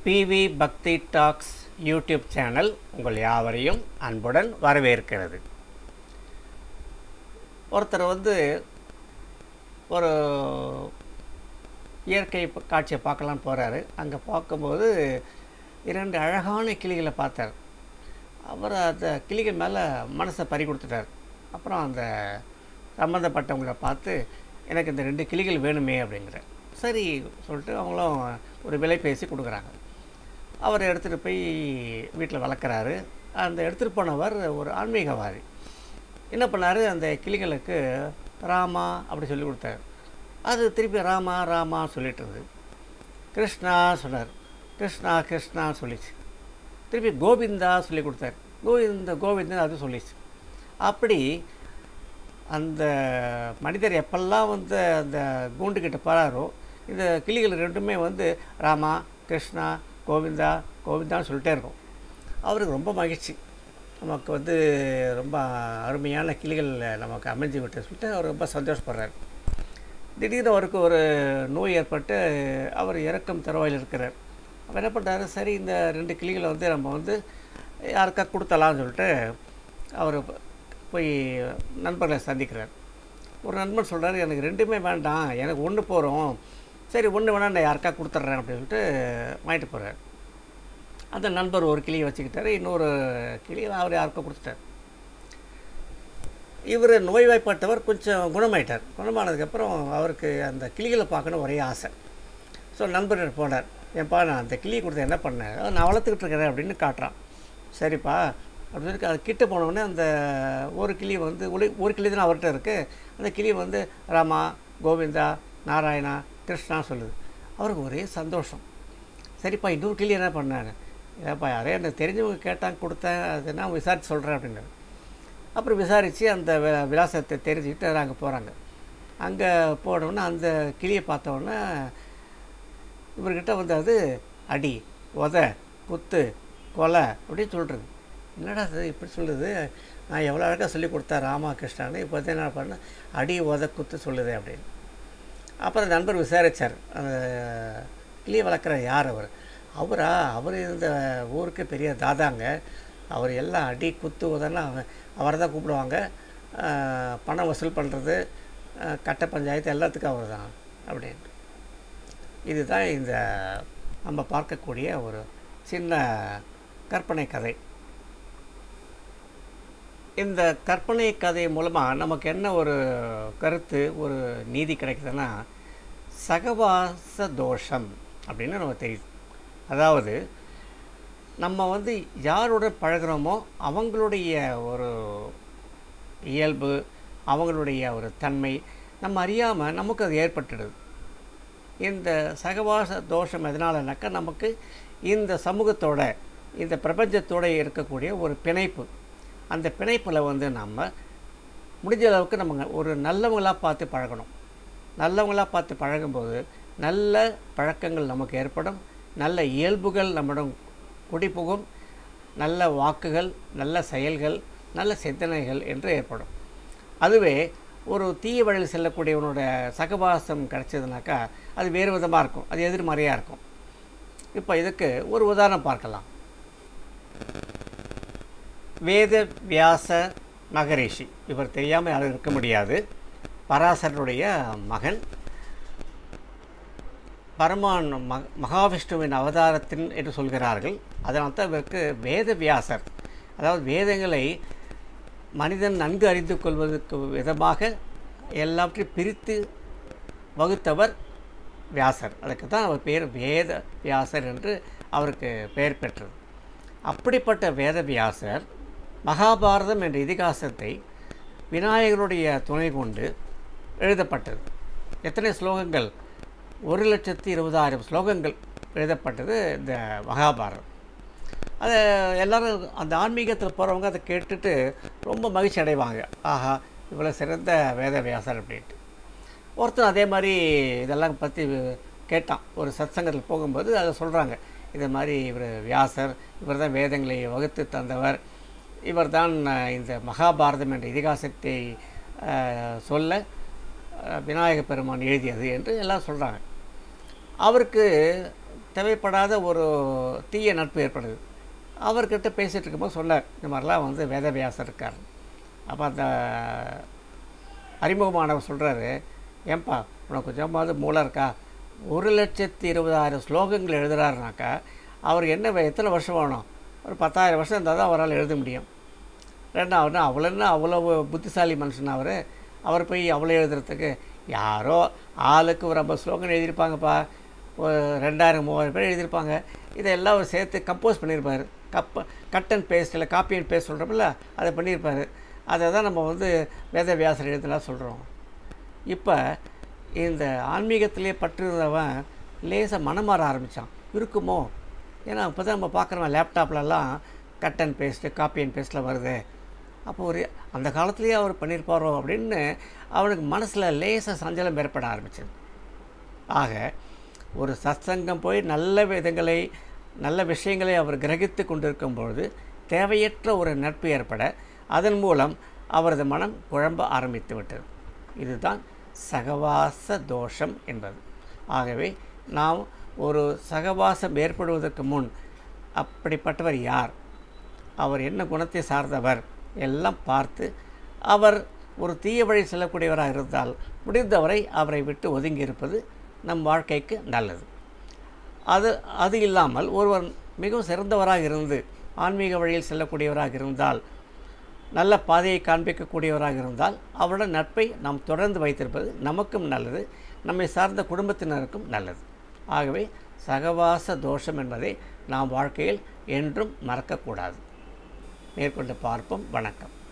PV பக்தி tax YouTube channel உங்கள் யாவரையும் அன்புடன் வரவேற்கிறது ஒருத்தர் வந்து ஒரு இயற்கை ப- காட்சியை பார்க்கலாம் போகிறாரு அங்கே பார்க்கும்போது இரண்டு அழகான கிளிகளை பார்த்தார் அவர் அந்த கிளிகள் மேலே மனசை பறி கொடுத்துட்டார் அப்புறம் அந்த சம்மந்தப்பட்டவங்கள பார்த்து எனக்கு இந்த ரெண்டு கிளிகள் வேணுமே அப்படிங்கிற சரி சொல்லிட்டு அவங்களும் ஒரு விலை பேசி கொடுக்குறாங்க அவர் எடுத்துகிட்டு போய் வீட்டில் வளர்க்குறாரு அந்த எடுத்துகிட்டு போனவர் ஒரு ஆன்மீகவாதி என்ன பண்ணார் அந்த கிளிகளுக்கு ராமா அப்படி சொல்லி கொடுத்தாரு அது திருப்பி ராமா ராமா சொல்லிட்டு இருந்தது கிருஷ்ணா சொன்னார் கிருஷ்ணா கிருஷ்ணா சொல்லிச்சு திருப்பி கோவிந்தா சொல்லி கொடுத்தாரு கோவிந்த கோவிந்தன் அது சொல்லிச்சு அப்படி அந்த மனிதர் எப்பெல்லாம் வந்து அந்த கூண்டுக்கிட்ட போகிறாரோ இந்த கிளிகள் ரெண்டுமே வந்து ராமா கிருஷ்ணா கோவிந்தா கோவிந்தான்னு சொல்லிட்டே இருக்கும் அவருக்கு ரொம்ப மகிழ்ச்சி நமக்கு வந்து ரொம்ப அருமையான கிளிகள் நமக்கு அமைஞ்சு விட்டு சொல்லிட்டு அவர் ரொம்ப சந்தோஷப்படுறார் திடீர்னு அவருக்கு ஒரு நோய் ஏற்பட்டு அவர் இறக்கம் தருவாயில் இருக்கிறார் அவர் என்ன பண்ணுறாரு சரி இந்த ரெண்டு கிளிகளை வந்து நம்ம வந்து யாருக்கா கொடுத்தலாம்னு சொல்லிட்டு அவர் போய் நண்பர்களை சந்திக்கிறார் ஒரு நண்பர் சொல்கிறாரு எனக்கு ரெண்டுமே வேண்டாம் எனக்கு ஒன்று போகிறோம் சரி ஒன்று வேணா நான் யாருக்கா கொடுத்துட்றேன் அப்படின்னு சொல்லிட்டு வாங்கிட்டு போகிறார் அந்த நண்பர் ஒரு கிளியை வச்சுக்கிட்டாரு இன்னொரு கிளியை அவர் யாருக்கோ கொடுத்துட்டார் இவர் நோய்வாய்ப்பட்டவர் கொஞ்சம் குணமாயிட்டார் குணமானதுக்கப்புறம் அவருக்கு அந்த கிளிகளை பார்க்கணும் ஒரே ஆசை ஸோ நண்பர் போனார் ஏன்பா நான் அந்த கிளியை கொடுத்து என்ன பண்ணேன் "அஹ், நான் வளர்த்துக்கிட்டு இருக்கிறேன் அப்படின்னு காட்டுறான் சரிப்பா அப்படின்னு சொல்லி அது கிட்ட போனவுடனே அந்த ஒரு கிளி வந்து ஒரு ஒரு கிளி தான் அவர்கிட்ட இருக்குது அந்த கிளி வந்து ராமா கோவிந்தா நாராயணா கிருஷ்ணா சொல்லுது அவருக்கு ஒரே சந்தோஷம் சரிப்பா இன்னொரு கிளி என்ன பண்ணாங்க ஏப்பா யாரே எனக்கு தெரிஞ்சவங்க கேட்டாங்க கொடுத்தேன் அது நான் விசாரிச்சு சொல்கிறேன் அப்படின்னாரு அப்புறம் விசாரித்து அந்த வி- விலாசத்தை தெரிஞ்சுக்கிட்டு அங்கே போகிறாங்க அங்கே போனோடனே அந்த கிளியை பார்த்தோன்னே இவர்கிட்ட வந்து அது அடி உத குத்து கொலை அப்படின்னு சொல்கிறது என்னடா அது இப்படி சொல்லுது நான் எவ்வளோ அழகாக சொல்லி கொடுத்தேன் ராமகிருஷ்ணான்னு இப்போ வந்து என்ன பண்ண அடி உத குத்து சொல்லுது அப்படின்னு அப்புறம் நண்பர் விசாரித்தார் அந்த கிளியை வளர்க்குற யார் அவர் அவரா அவர் இந்த ஊருக்கு பெரிய தாதாங்க அவர் எல்லாம் அடி குத்து உதெல்லாம் அவரை தான் கூப்பிடுவாங்க ஆஹ் பணம் வசூல் பண்ணுறது கட்ட பஞ்சாயத்து எல்லாத்துக்கும் அவர் தான் அப்படின்ட்டு இதுதான் இந்த நம்ம பார்க்கக்கூடிய ஒரு சின்ன கற்பனை கதை இந்த கற்பனை கதை மூலமாக நமக்கு என்ன ஒரு கருத்து ஒரு நீதி கிடைக்குதுன்னா சகவாச தோஷம் அப்படின்னு நமக்கு தெரியுது அதாவது நம்ம வந்து யாருடன் பழகுறோமோ அவங்களுடைய ஒரு இயல்பு அவங்களுடைய ஒரு தன்மை நம்ம அறியாமல் நமக்கு அது ஏற்பட்டுடுது இந்த சகவாச தோஷம் எதனாலனாக்கா நமக்கு இந்த சமூகத்தோட இந்த பிரபஞ்சத்தோட இருக்கக்கூடிய ஒரு பிணைப்பு அந்த பிணைப்பில் வந்து நம்ம முடிஞ்ச அளவுக்கு நம்ம ஒரு நல்லவங்களாக பார்த்து பழகணும் நல்லவங்களாக பார்த்து பழகும்போது நல்ல பழக்கங்கள் நமக்கு ஏற்படும் நல்ல இயல்புகள் நம்மிடம் குடிபுகும் நல்ல வாக்குகள் நல்ல செயல்கள் நல்ல சிந்தனைகள் என்று ஏற்படும் அதுவே ஒரு தீய வழியில் செல்லக்கூடியவனோட சகவாசம் கிடைச்சதுனாக்கா அது வேறு விதமாக இருக்கும் அது எதிர்மறையாக இருக்கும் இப்போ இதுக்கு ஒரு உதாரணம் பார்க்கலாம் வேத வியாச மகரிஷி இவர் தெரியாமல் யாரும் இருக்க முடியாது பராசரனுடைய மகன் பரமான் ம மகாவிஷ்ணுவின் அவதாரத்தின் என்று சொல்கிறார்கள் அதனால் தான் இவருக்கு வேத வியாசர் அதாவது வேதங்களை மனிதன் நன்கு அறிந்து கொள்வதற்கு விதமாக எல்லாவற்றையும் பிரித்து வகுத்தவர் வியாசர் அதுக்கு தான் அவர் பேர் வேத வியாசர் என்று அவருக்கு பெயர் பெற்றது அப்படிப்பட்ட வேத வியாசர் மகாபாரதம் என்ற இதிகாசத்தை விநாயகருடைய துணை கொண்டு எழுதப்பட்டது எத்தனை ஸ்லோகங்கள் ஒரு லட்சத்தி இருபதாயிரம் ஸ்லோகங்கள் எழுதப்பட்டது இந்த மகாபாரதம் அதை எல்லாரும் அந்த ஆன்மீகத்தில் போகிறவங்க அதை கேட்டுட்டு ரொம்ப மகிழ்ச்சி அடைவாங்க ஆஹா இவ்வளோ சிறந்த வேத வியாசர் அப்படின்ட்டு ஒருத்தன் அதே மாதிரி இதெல்லாம் பற்றி கேட்டான் ஒரு சத்சங்கத்தில் போகும்போது அதை சொல்கிறாங்க இது மாதிரி இவர் வியாசர் இவர் தான் வேதங்களை வகுத்து தந்தவர் இவர் தான் இந்த மகாபாரதம் என்ற இதிகாசத்தை அஹ், சொல்ல அஹ், விநாயக பெருமான் எழுதியது என்று எல்லாம் சொல்கிறாங்க அவருக்கு தேவைப்படாத ஒரு தீய நட்பு ஏற்படுது அவர்கிட்ட பேசிகிட்டு இருக்கும்போது சொன்னார் இந்த மாதிரிலாம் வந்து வேதவியாசர் இருக்கார் அப்போ அந்த அறிமுகமானவர் சொல்கிறாரு ஏன்பா உனக்கு கொஞ்சமாவது மூளை இருக்கா ஒரு லட்சத்தி இருபதாயிரம் ஸ்லோகங்கள் எழுதுறாருனாக்கா அவருக்கு என்ன வே- எத்தனை வருஷம் வேணும் ஒரு பத்தாயிரம் வருஷம் இருந்தால் தான் அவரால் எழுத முடியும் ரெண்டாவது அவ்வளோ என்ன அவ்வளோ புத்திசாலி மனுஷன் அவர் அவர் போய் அவ்வளோ எழுதுறதுக்கு யாரோ ஆளுக்கு ஒரு ஐம்பது ஸ்லோகன் எழுதியிருப்பாங்கப்பா ஒரு ரெண்டாயிரம் மூவாயிரம் பேர் எழுதியிருப்பாங்க இதெல்லாம் அவர் சேர்த்து கம்போஸ் பண்ணியிருப்பார் கப்ப கட் அண்ட் பேஸ்ட் இல்லை காப்பி அண்ட் பேஸ்ட் சொல்கிறோம்ல அதை பண்ணியிருப்பார் அதை தான் நம்ம வந்து வேதவியாசர் எழுதலாம் சொல்கிறோம் இப்போ இந்த ஆன்மீகத்திலே பற்றிருந்தவன் லேசாக மனம் மாற ஆரம்பித்தான் இருக்குமோ ஏன்னா இப்போ தான் நம்ம பார்க்குறோம் லேப்டாப்லலாம் cut and paste copy and பேஸ்ட்டில் வருது அப்போ ஒரு அந்த காலத்துலேயே அவர் பண்ணியிருப்பாரோ அப்படின்னு அவனுக்கு மனசில் லேசாக சஞ்சலம் ஏற்பட ஆரம்பிச்சது ஆக ஒரு சத்சங்கம் போய் நல்ல விதங்களை நல்ல விஷயங்களை அவர் கிரகித்து கொண்டிருக்கும் பொழுது தேவையற்ற ஒரு நட்பு ஏற்பட அதன் மூலம் அவரது மனம் குழம்ப ஆரம்பித்து விட்டது இதுதான் சகவாச தோஷம் என்பது ஆகவே நாம் ஒரு சகவாசம் ஏற்படுவதற்கு முன் அப்படிப்பட்டவர் யார் அவர் என்ன குணத்தை சார்ந்தவர் எல்லாம் பார்த்து அவர் ஒரு தீய வழி செல்லக்கூடியவராக இருந்தால் முடிந்தவரை அவரை விட்டு ஒதுங்கி இருப்பது நம் வாழ்க்கைக்கு நல்லது அது அது இல்லாமல் ஒருவர் மிகவும் சிறந்தவராக இருந்து ஆன்மீக வழியில் செல்லக்கூடியவராக இருந்தால் நல்ல பாதையை காண்பிக்கக்கூடியவராக இருந்தால் அவருடன் நட்பை நாம் தொடர்ந்து வைத்திருப்பது நமக்கும் நல்லது நம்மை சார்ந்த குடும்பத்தினருக்கும் நல்லது ஆகவே சகவாச தோஷம் என்பதை நாம் வாழ்க்கையில் என்றும் மறக்கக்கூடாது மேற்கொண்டு பார்ப்போம் வணக்கம்